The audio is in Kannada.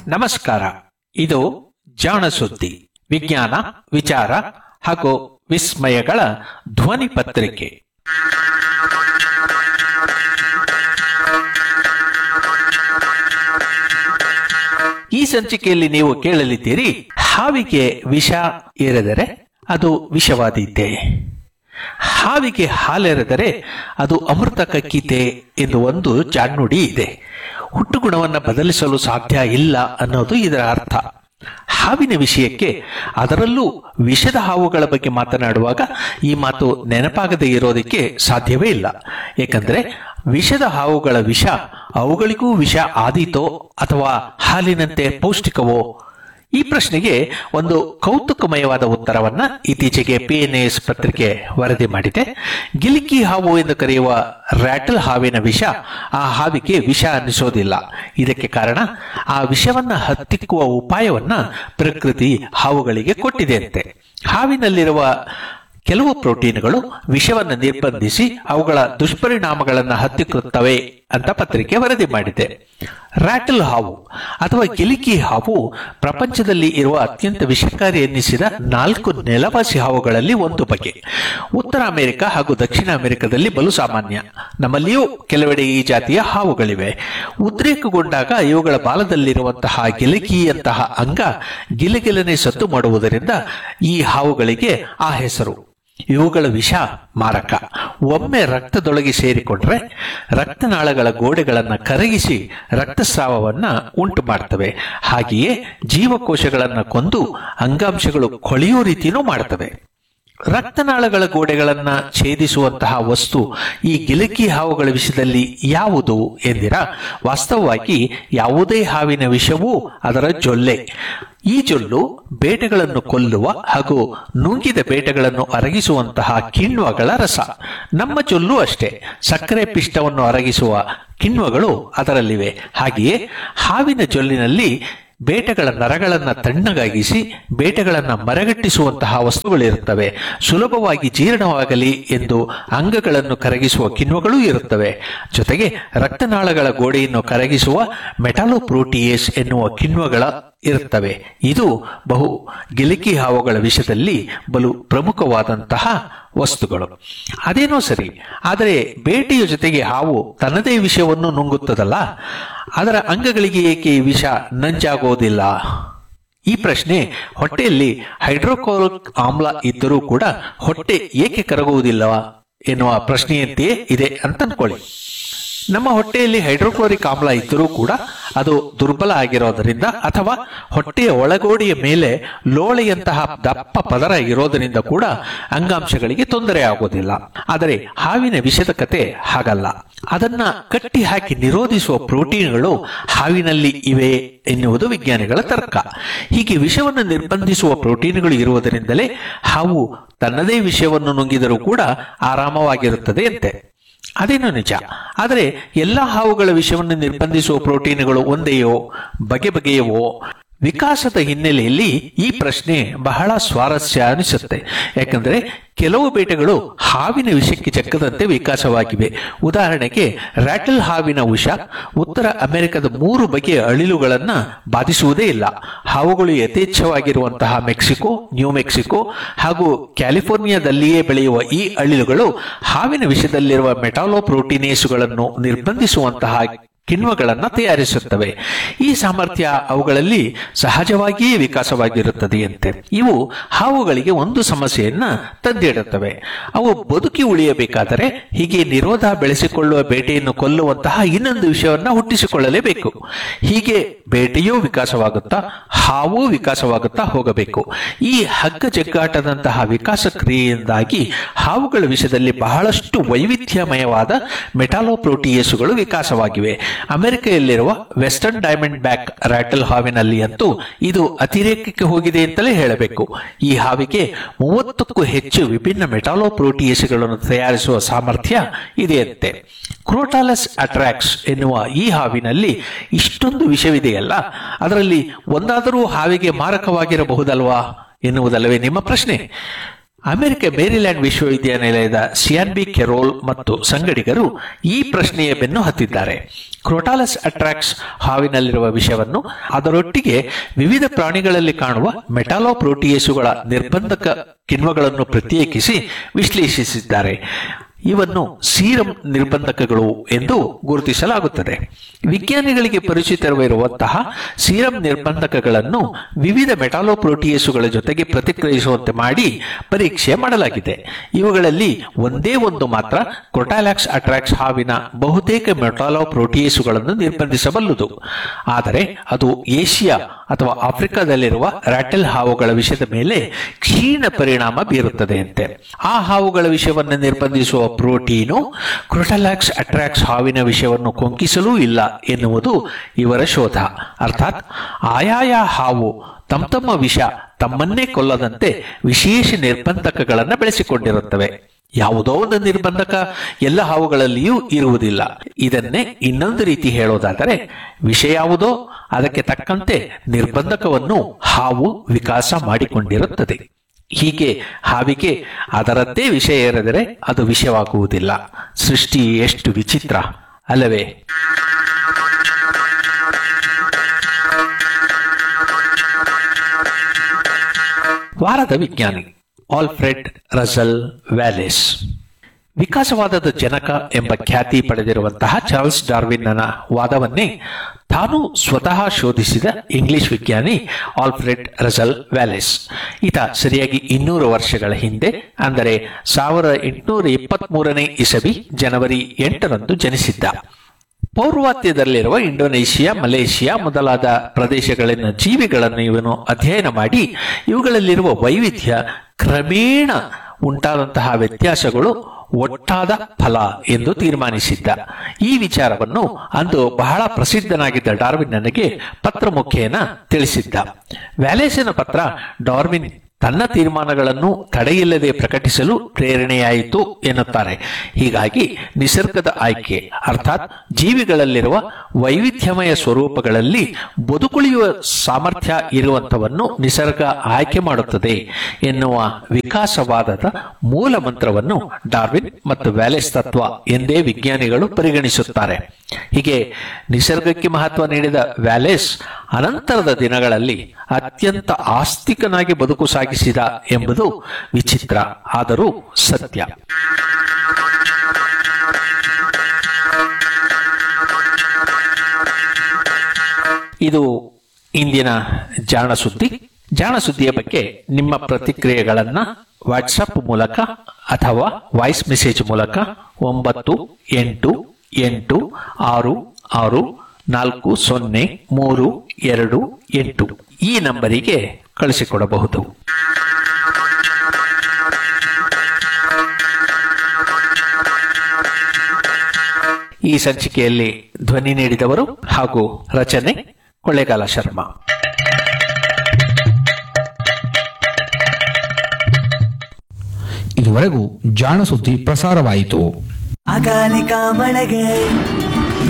ನಮಸ್ಕಾರ ಇದು ಜಾಣ ಸುದ್ದಿ ವಿಜ್ಞಾನ ವಿಚಾರ ಹಾಗೂ ವಿಸ್ಮಯಗಳ ಧ್ವನಿ ಪತ್ರಿಕೆ ಈ ಸಂಚಿಕೆಯಲ್ಲಿ ನೀವು ಕೇಳಲಿದ್ದೀರಿ ಹಾವಿಗೆ ವಿಷ ಏರೆದರೆ ಅದು ವಿಷವಾದೀತೆ ಹಾವಿಗೆ ಹಾಲೆರೆದರೆ ಅದು ಅಮೃತ ಕಕ್ಕಿತೆ ಎಂದು ಒಂದು ಜಾಣ್ನುಡಿ ಇದೆ ಹುಟ್ಟುಗುಣವನ್ನು ಬದಲಿಸಲು ಸಾಧ್ಯ ಇಲ್ಲ ಅನ್ನೋದು ಇದರ ಅರ್ಥ ಹಾವಿನ ವಿಷಯಕ್ಕೆ ಅದರಲ್ಲೂ ವಿಷದ ಹಾವುಗಳ ಬಗ್ಗೆ ಮಾತನಾಡುವಾಗ ಈ ಮಾತು ನೆನಪಾಗದೇ ಇರೋದಕ್ಕೆ ಸಾಧ್ಯವೇ ಇಲ್ಲ ಏಕೆಂದರೆ ವಿಷದ ಹಾವುಗಳ ವಿಷ ಅವುಗಳಿಗೂ ವಿಷ ಆದೀತೋ ಅಥವಾ ಹಾಲಿನಂತೆ ಪೌಷ್ಟಿಕವೋ ಈ ಪ್ರಶ್ನೆಗೆ ಒಂದು ಕೌತುಕಮಯವಾದ ಉತ್ತರವನ್ನ ಇತ್ತೀಚೆಗೆ ಪಿಎನ್ಎಸ್ ಪತ್ರಿಕೆ ವರದಿ ಮಾಡಿದೆ ಗಿಲಿಕಿ ಹಾವು ಎಂದು ಕರೆಯುವ ರ್ಯಾಟಲ್ ಹಾವಿನ ವಿಷ ಆ ಹಾವಿಗೆ ವಿಷ ಅನ್ನಿಸೋದಿಲ್ಲ ಇದಕ್ಕೆ ಕಾರಣ ಆ ವಿಷವನ್ನ ಹತ್ತಿಕ್ಕುವ ಉಪಾಯವನ್ನ ಪ್ರಕೃತಿ ಹಾವುಗಳಿಗೆ ಕೊಟ್ಟಿದೆಯಂತೆ ಹಾವಿನಲ್ಲಿರುವ ಕೆಲವು ಪ್ರೋಟೀನ್ಗಳು ವಿಷವನ್ನು ನಿರ್ಬಂಧಿಸಿ ಅವುಗಳ ದುಷ್ಪರಿಣಾಮಗಳನ್ನು ಹತ್ತಿಕ್ಕುತ್ತವೆ ಅಂತ ಪತ್ರಿಕೆ ವರದಿ ಮಾಡಿದೆ ರ್ಯಾಟಲ್ ಹಾವು ಅಥವಾ ಗಿಲಿಕಿ ಹಾವು ಪ್ರಪಂಚದಲ್ಲಿ ಇರುವ ಅತ್ಯಂತ ವಿಷಕಾರಿ ಎನ್ನಿಸಿದ ನಾಲ್ಕು ನೆಲವಾಸಿ ಹಾವುಗಳಲ್ಲಿ ಒಂದು ಬಗೆ ಉತ್ತರ ಅಮೆರಿಕ ಹಾಗೂ ದಕ್ಷಿಣ ಅಮೆರಿಕದಲ್ಲಿ ಬಲು ಸಾಮಾನ್ಯ ನಮ್ಮಲ್ಲಿಯೂ ಕೆಲವೆಡೆ ಈ ಜಾತಿಯ ಹಾವುಗಳಿವೆ ಉದ್ರೇಕಗೊಂಡಾಗ ಇವುಗಳ ಬಾಲದಲ್ಲಿರುವಂತಹ ಗಿಲಿಕಿಯಂತಹ ಅಂಗ ಗಿಲಿಗಿಲನೆ ಸದ್ದು ಮಾಡುವುದರಿಂದ ಈ ಹಾವುಗಳಿಗೆ ಆ ಹೆಸರು ಇವುಗಳ ವಿಷ ಮಾರಕ ಒಮ್ಮೆ ರಕ್ತದೊಳಗೆ ಸೇರಿಕೊಂಡ್ರೆ ರಕ್ತನಾಳಗಳ ಗೋಡೆಗಳನ್ನು ಕರಗಿಸಿ ರಕ್ತಸ್ರಾವವನ್ನ ಉಂಟು ಮಾಡ್ತವೆ ಹಾಗೆಯೇ ಜೀವಕೋಶಗಳನ್ನು ಕೊಂದು ಅಂಗಾಂಶಗಳು ಕೊಳೆಯೋ ರೀತಿಯೂ ಮಾಡ್ತವೆ ರಕ್ತನಾಳಗಳ ಗೋಡೆಗಳನ್ನ ಛೇದಿಸುವಂತಹ ವಸ್ತು ಈ ಗಿಲಕಿ ಹಾವುಗಳ ವಿಷಯದಲ್ಲಿ ಯಾವುದು ಎಂದಿರಾ ವಾಸ್ತವವಾಗಿ ಯಾವುದೇ ಹಾವಿನ ವಿಷವೂ ಅದರ ಜೊಲ್ಲೆ ಈ ಜೊಲ್ಲು ಬೇಟೆಗಳನ್ನು ಕೊಲ್ಲುವ ಹಾಗೂ ನುಂಗಿದ ಬೇಟೆಗಳನ್ನು ಅರಗಿಸುವಂತಹ ಕಿಣ್ವಗಳ ರಸ ನಮ್ಮ ಜೊಲ್ಲು ಅಷ್ಟೇ ಸಕ್ಕರೆ ಪಿಷ್ಟವನ್ನು ಅರಗಿಸುವ ಕಿಣ್ವಗಳು ಅದರಲ್ಲಿವೆ ಹಾಗೆಯೇ ಹಾವಿನ ಜೊಲ್ಲಿನಲ್ಲಿ ಬೇಟೆಗಳ ನರಗಳನ್ನು ತಣ್ಣಗಾಗಿಸಿ ಬೇಟೆಗಳನ್ನು ಮರಗಟ್ಟಿಸುವಂತಹ ವಸ್ತುಗಳಿರುತ್ತವೆ ಸುಲಭವಾಗಿ ಜೀರ್ಣವಾಗಲಿ ಎಂದು ಅಂಗಗಳನ್ನು ಕರಗಿಸುವ ಕಿಣ್ವಗಳೂ ಇರುತ್ತವೆ ಜೊತೆಗೆ ರಕ್ತನಾಳಗಳ ಗೋಡೆಯನ್ನು ಕರಗಿಸುವ ಮೆಟಾಲೋಪ್ರೋಟಿಯೇಸ್ ಎನ್ನುವ ಕಿಣ್ವಗಳ ಇರುತ್ತವೆ ಇದು ಬಹು ಗಿಲಿಕಿ ಹಾವುಗಳ ವಿಷಯದಲ್ಲಿ ಬಲು ಪ್ರಮುಖವಾದಂತಹ ವಸ್ತುಗಳು ಅದೇನೋ ಸರಿ ಆದರೆ ಬೇಟೆಯ ಜೊತೆಗೆ ಹಾವು ತನ್ನದೇ ವಿಷಯವನ್ನು ನುಂಗುತ್ತದಲ್ಲ ಅದರ ಅಂಗಗಳಿಗೆ ಏಕೆ ಈ ವಿಷ ನಂಜಾಗೋದಿಲ್ಲ ಈ ಪ್ರಶ್ನೆ ಹೊಟ್ಟೆಯಲ್ಲಿ ಹೈಡ್ರೋಕ್ಲೋರಿಕ್ ಆಮ್ಲ ಇದ್ದರೂ ಕೂಡ ಹೊಟ್ಟೆ ಏಕೆ ಕರಗುವುದಿಲ್ಲವಾ ಎನ್ನುವ ಪ್ರಶ್ನೆಯಂತೆಯೇ ಇದೆ ಅಂತ ಅನ್ಕೊಳ್ಳಿ ನಮ್ಮ ಹೊಟ್ಟೆಯಲ್ಲಿ ಹೈಡ್ರೋಕ್ಲೋರಿಕ್ ಆಮ್ಲ ಇದ್ದರೂ ಕೂಡ ಅದು ದುರ್ಬಲ ಆಗಿರೋದರಿಂದ ಅಥವಾ ಹೊಟ್ಟೆಯ ಒಳಗೋಡೆಯ ಮೇಲೆ ಲೋಳೆಯಂತಹ ದಪ್ಪ ಪದರ ಇರೋದರಿಂದ ಕೂಡ ಅಂಗಾಂಶಗಳಿಗೆ ತೊಂದರೆ ಆಗೋದಿಲ್ಲ ಆದರೆ ಹಾವಿನ ವಿಷದ ಕತೆ ಹಾಗಲ್ಲ ಅದನ್ನ ಕಟ್ಟಿ ಹಾಕಿ ನಿರೋಧಿಸುವ ಪ್ರೋಟೀನ್ಗಳು ಹಾವಿನಲ್ಲಿ ಇವೆ ಎನ್ನುವುದು ವಿಜ್ಞಾನಿಗಳ ತರ್ಕ ಹೀಗೆ ವಿಷವನ್ನು ನಿರ್ಬಂಧಿಸುವ ಪ್ರೋಟೀನ್ಗಳು ಇರುವುದರಿಂದಲೇ ಹಾವು ತನ್ನದೇ ವಿಷಯವನ್ನು ನುಂಗಿದರೂ ಕೂಡ ಆರಾಮವಾಗಿರುತ್ತದೆ ಅಂತೆ ಅದೇನೋ ನಿಜ ಆದರೆ ಎಲ್ಲ ಹಾವುಗಳ ವಿಷವನ್ನು ನಿರ್ಬಂಧಿಸುವ ಪ್ರೋಟೀನ್ಗಳು ಒಂದೆಯೋ ಬಗೆ ಬಗೆಯವೋ ವಿಕಾಸದ ಹಿನ್ನೆಲೆಯಲ್ಲಿ ಈ ಪ್ರಶ್ನೆ ಬಹಳ ಸ್ವಾರಸ್ಯ ಅನಿಸುತ್ತೆ ಯಾಕಂದ್ರೆ ಕೆಲವು ಬೇಟೆಗಳು ಹಾವಿನ ವಿಷಕ್ಕೆ ಚಕ್ಕದಂತೆ ವಿಕಾಸವಾಗಿವೆ ಉದಾಹರಣೆಗೆ ರ್ಯಾಟಲ್ ಹಾವಿನ ವಿಷ ಉತ್ತರ ಅಮೆರಿಕದ ಮೂರು ಬಗೆಯ ಅಳಿಲುಗಳನ್ನ ಬಾಧಿಸುವುದೇ ಇಲ್ಲ ಹಾವುಗಳು ಯಥೇಚ್ಛವಾಗಿರುವಂತಹ ಮೆಕ್ಸಿಕೋ ನ್ಯೂ ಮೆಕ್ಸಿಕೋ ಹಾಗೂ ಕ್ಯಾಲಿಫೋರ್ನಿಯಾದಲ್ಲಿಯೇ ಬೆಳೆಯುವ ಈ ಅಳಿಲುಗಳು ಹಾವಿನ ವಿಷದಲ್ಲಿರುವ ಮೆಟಾಲೋಪ್ರೋಟೀನೇಸುಗಳನ್ನು ನಿರ್ಬಂಧಿಸುವಂತಹ ಕಿಣ್ವಗಳನ್ನು ತಯಾರಿಸುತ್ತವೆ ಈ ಸಾಮರ್ಥ್ಯ ಅವುಗಳಲ್ಲಿ ಸಹಜವಾಗಿಯೇ ವಿಕಾಸವಾಗಿರುತ್ತದೆಯಂತೆ ಇವು ಹಾವುಗಳಿಗೆ ಒಂದು ಸಮಸ್ಯೆಯನ್ನ ತಂದಿಡುತ್ತವೆ ಅವು ಬದುಕಿ ಉಳಿಯಬೇಕಾದರೆ ಹೀಗೆ ನಿರೋಧ ಬೆಳೆಸಿಕೊಳ್ಳುವ ಬೇಟೆಯನ್ನು ಕೊಲ್ಲುವಂತಹ ಇನ್ನೊಂದು ವಿಷಯವನ್ನ ಹುಟ್ಟಿಸಿಕೊಳ್ಳಲೇಬೇಕು ಹೀಗೆ ಬೇಟೆಯೂ ವಿಕಾಸವಾಗುತ್ತಾ ಹಾವು ವಿಕಾಸವಾಗುತ್ತಾ ಹೋಗಬೇಕು ಈ ಹಗ್ಗ ಜಗ್ಗಾಟದಂತಹ ವಿಕಾಸ ಕ್ರಿಯೆಯಿಂದಾಗಿ ಹಾವುಗಳ ವಿಷಯದಲ್ಲಿ ಬಹಳಷ್ಟು ವೈವಿಧ್ಯಮಯವಾದ ಮೆಟಾಲೋಪ್ರೋಟಿಯೇಸುಗಳು ವಿಕಾಸವಾಗಿವೆ ಅಮೆರಿಕೆಯಲ್ಲಿರುವ ವೆಸ್ಟರ್ನ್ ಡೈಮಂಡ್ ಬ್ಯಾಕ್ ರ್ಯಾಟಲ್ ಹಾವಿನಲ್ಲಿ ಅಂತೂ ಇದು ಅತಿರೇಕಕ್ಕೆ ಹೋಗಿದೆ ಅಂತಲೇ ಹೇಳಬೇಕು ಈ ಹಾವಿಗೆ ಮೂವತ್ತಕ್ಕೂ ಹೆಚ್ಚು ವಿಭಿನ್ನ ಮೆಟಾಲೋಪ್ರೋಟಿಯೇಸ್ಗಳನ್ನು ತಯಾರಿಸುವ ಸಾಮರ್ಥ್ಯ ಇದೆಯಂತೆ ಕ್ರೋಟಾಲಸ್ ಅಟ್ರಾಕ್ಸ್ ಎನ್ನುವ ಈ ಹಾವಿನಲ್ಲಿ ಇಷ್ಟೊಂದು ವಿಷವಿದೆಯಲ್ಲ ಅದರಲ್ಲಿ ಒಂದಾದರೂ ಹಾವಿಗೆ ಮಾರಕವಾಗಿರಬಹುದಲ್ವಾ ಎನ್ನುವುದಲ್ಲವೇ ನಿಮ್ಮ ಪ್ರಶ್ನೆ ಅಮೆರಿಕ ಮೇರಿಲ್ಯಾಂಡ್ ವಿಶ್ವವಿದ್ಯಾನಿಲಯದ ಸಿಯಾನ್ಬಿ ಕೆರೋಲ್ ಮತ್ತು ಸಂಗಡಿಗರು ಈ ಪ್ರಶ್ನೆಯ ಬೆನ್ನು ಹತ್ತಿದ್ದಾರೆ ಕ್ರೋಟಾಲಸ್ ಅಟ್ರಾಕ್ಸ್ ಹಾವಿನಲ್ಲಿರುವ ವಿಷವನ್ನು ಅದರೊಟ್ಟಿಗೆ ವಿವಿಧ ಪ್ರಾಣಿಗಳಲ್ಲಿ ಕಾಣುವ ಮೆಟಾಲೋಪ್ರೋಟಿಯೇಸುಗಳ ನಿರ್ಬಂಧಕ ಕಿಣ್ವಗಳನ್ನು ಪ್ರತ್ಯೇಕಿಸಿ ವಿಶ್ಲೇಷಿಸಿದ್ದಾರೆ ಇವನ್ನು ಸೀರಂ ನಿರ್ಬಂಧಕಗಳು ಎಂದು ಗುರುತಿಸಲಾಗುತ್ತದೆ ವಿಜ್ಞಾನಿಗಳಿಗೆ ಪರಿಚಿತವಿರುವಂತಹ ಸೀರಂ ನಿರ್ಬಂಧಕಗಳನ್ನು ವಿವಿಧ ಮೆಟಾಲೋಪ್ರೋಟಿಯೇಸುಗಳ ಜೊತೆಗೆ ಪ್ರತಿಕ್ರಿಯಿಸುವಂತೆ ಮಾಡಿ ಪರೀಕ್ಷೆ ಮಾಡಲಾಗಿದೆ ಇವುಗಳಲ್ಲಿ ಒಂದೇ ಒಂದು ಮಾತ್ರ ಕ್ರೊಟಾಲಾಕ್ಸ್ ಅಟ್ರಾಕ್ಸ್ ಹಾವಿನ ಬಹುತೇಕ ಮೆಟಾಲೋಪ್ರೋಟಿಯೇಸುಗಳನ್ನು ನಿರ್ಬಂಧಿಸಬಲ್ಲುದು ಆದರೆ ಅದು ಏಷ್ಯಾ ಅಥವಾ ಆಫ್ರಿಕಾದಲ್ಲಿರುವ ರಾಟೆಲ್ ಹಾವುಗಳ ವಿಷಯದ ಮೇಲೆ ಕ್ಷೀಣ ಪರಿಣಾಮ ಬೀರುತ್ತದೆಯಂತೆ ಆ ಹಾವುಗಳ ವಿಷವನ್ನು ನಿರ್ಬಂಧಿಸುವ ಪ್ರೋಟೀನು ಕ್ರೊಟಲಾಕ್ಸ್ ಅಟ್ರಾಕ್ಸ್ ಹಾವಿನ ವಿಷವನ್ನು ಕೊಂಕಿಸಲೂ ಇಲ್ಲ ಎನ್ನುವುದು ಇವರ ಶೋಧ ಅರ್ಥಾತ್ ಆಯಾಯ ಹಾವು ತಮ್ಮ ತಮ್ಮ ವಿಷ ತಮ್ಮನ್ನೇ ಕೊಲ್ಲದಂತೆ ವಿಶೇಷ ನಿರ್ಬಂಧಕಗಳನ್ನು ಬೆಳೆಸಿಕೊಂಡಿರುತ್ತವೆ ಯಾವುದೋ ಒಂದು ನಿರ್ಬಂಧಕ ಎಲ್ಲ ಹಾವುಗಳಲ್ಲಿಯೂ ಇರುವುದಿಲ್ಲ ಇದನ್ನೇ ಇನ್ನೊಂದು ರೀತಿ ಹೇಳೋದಾದರೆ ವಿಷ ಯಾವುದೋ ಅದಕ್ಕೆ ತಕ್ಕಂತೆ ನಿರ್ಬಂಧಕವನ್ನು ಹಾವು ವಿಕಾಸ ಮಾಡಿಕೊಂಡಿರುತ್ತದೆ ಹೀಗೆ ಹಾವಿಗೆ ಅದರದ್ದೇ ವಿಷಯ ಇರದರೆ ಅದು ವಿಷಯವಾಗುವುದಿಲ್ಲ ಸೃಷ್ಟಿ ಎಷ್ಟು ವಿಚಿತ್ರ ಅಲ್ಲವೇ ವಾರದ ವಿಜ್ಞಾನಿ ಆಲ್ಫ್ರೆಡ್ ರಸಲ್ ವ್ಯಾಲೆಸ್ ವಿಕಾಸವಾದದ ಜನಕ ಎಂಬ ಖ್ಯಾತಿ ಪಡೆದಿರುವಂತಹ ಚಾರ್ಲ್ಸ್ ಡಾರ್ವಿನ್ನನ ವಾದವನ್ನೇ ತಾನು ಸ್ವತಃ ಶೋಧಿಸಿದ ಇಂಗ್ಲಿಷ್ ವಿಜ್ಞಾನಿ ಆಲ್ಫ್ರೆಡ್ ರಸಲ್ ವ್ಯಾಲೆಸ್ ಈತ ಸರಿಯಾಗಿ ಇನ್ನೂರು ವರ್ಷಗಳ ಹಿಂದೆ ಅಂದರೆ ಸಾವಿರದ ಎಂಟುನೂರ ಇಪ್ಪತ್ತ್ ಮೂರನೇ ಇಸವಿ ಜನವರಿ ಎಂಟರಂದು ಜನಿಸಿದ್ದ ಪೌರ್ವಾತ್ಯದಲ್ಲಿರುವ ಇಂಡೋನೇಷಿಯಾ ಮಲೇಷಿಯಾ ಮೊದಲಾದ ಪ್ರದೇಶಗಳಲ್ಲಿನ ಜೀವಿಗಳನ್ನು ಇವನು ಅಧ್ಯಯನ ಮಾಡಿ ಇವುಗಳಲ್ಲಿರುವ ವೈವಿಧ್ಯ ಕ್ರಮೇಣ ಉಂಟಾದಂತಹ ವ್ಯತ್ಯಾಸಗಳು ಒಟ್ಟಾದ ಫಲ ಎಂದು ತೀರ್ಮಾನಿಸಿದ್ದ ಈ ವಿಚಾರವನ್ನು ಅಂದು ಬಹಳ ಪ್ರಸಿದ್ಧನಾಗಿದ್ದ ಡಾರ್ವಿನ್ ನನಗೆ ಪತ್ರ ಮುಖೇನ ತಿಳಿಸಿದ್ದ ವ್ಯಾಲೇಸಿನ ಪತ್ರ ಡಾರ್ವಿನ್ ತನ್ನ ತೀರ್ಮಾನಗಳನ್ನು ತಡೆಯಿಲ್ಲದೆ ಪ್ರಕಟಿಸಲು ಪ್ರೇರಣೆಯಾಯಿತು ಎನ್ನುತ್ತಾರೆ ಹೀಗಾಗಿ ನಿಸರ್ಗದ ಆಯ್ಕೆ ಅರ್ಥಾತ್ ಜೀವಿಗಳಲ್ಲಿರುವ ವೈವಿಧ್ಯಮಯ ಸ್ವರೂಪಗಳಲ್ಲಿ ಬದುಕುಳಿಯುವ ಸಾಮರ್ಥ್ಯ ಇರುವಂತವನ್ನು ನಿಸರ್ಗ ಆಯ್ಕೆ ಮಾಡುತ್ತದೆ ಎನ್ನುವ ವಿಕಾಸವಾದದ ಮೂಲ ಮಂತ್ರವನ್ನು ಡಾರ್ವಿನ್ ಮತ್ತು ವ್ಯಾಲೆಸ್ ತತ್ವ ಎಂದೇ ವಿಜ್ಞಾನಿಗಳು ಪರಿಗಣಿಸುತ್ತಾರೆ ಹೀಗೆ ನಿಸರ್ಗಕ್ಕೆ ಮಹತ್ವ ನೀಡಿದ ವ್ಯಾಲೆಸ್ ಅನಂತರದ ದಿನಗಳಲ್ಲಿ ಅತ್ಯಂತ ಆಸ್ತಿಕನಾಗಿ ಬದುಕು ಸಾಗಿಸಿದ ಎಂಬುದು ವಿಚಿತ್ರ ಆದರೂ ಸತ್ಯ ಇದು ಇಂದಿನ ಜಾಣ ಸುದ್ದಿ ಜಾಣ ಸುದ್ದಿಯ ಬಗ್ಗೆ ನಿಮ್ಮ ಪ್ರತಿಕ್ರಿಯೆಗಳನ್ನ ವಾಟ್ಸಪ್ ಮೂಲಕ ಅಥವಾ ವಾಯ್ಸ್ ಮೆಸೇಜ್ ಮೂಲಕ ಒಂಬತ್ತು ಎಂಟು ಎಂಟು ಆರು ಆರು ನಾಲ್ಕು ಸೊನ್ನೆ ಮೂರು ಎರಡು ಎಂಟು ಈ ನಂಬರಿಗೆ ಕಳಿಸಿಕೊಡಬಹುದು ಈ ಸಂಚಿಕೆಯಲ್ಲಿ ಧ್ವನಿ ನೀಡಿದವರು ಹಾಗೂ ರಚನೆ ಕೊಳ್ಳೇಗಾಲ ಶರ್ಮಾ ಇದುವರೆಗೂ ಜಾಣ ಸುದ್ದಿ ಪ್ರಸಾರವಾಯಿತು ಅಕಾಲಿಕ ಮಳೆಗೆ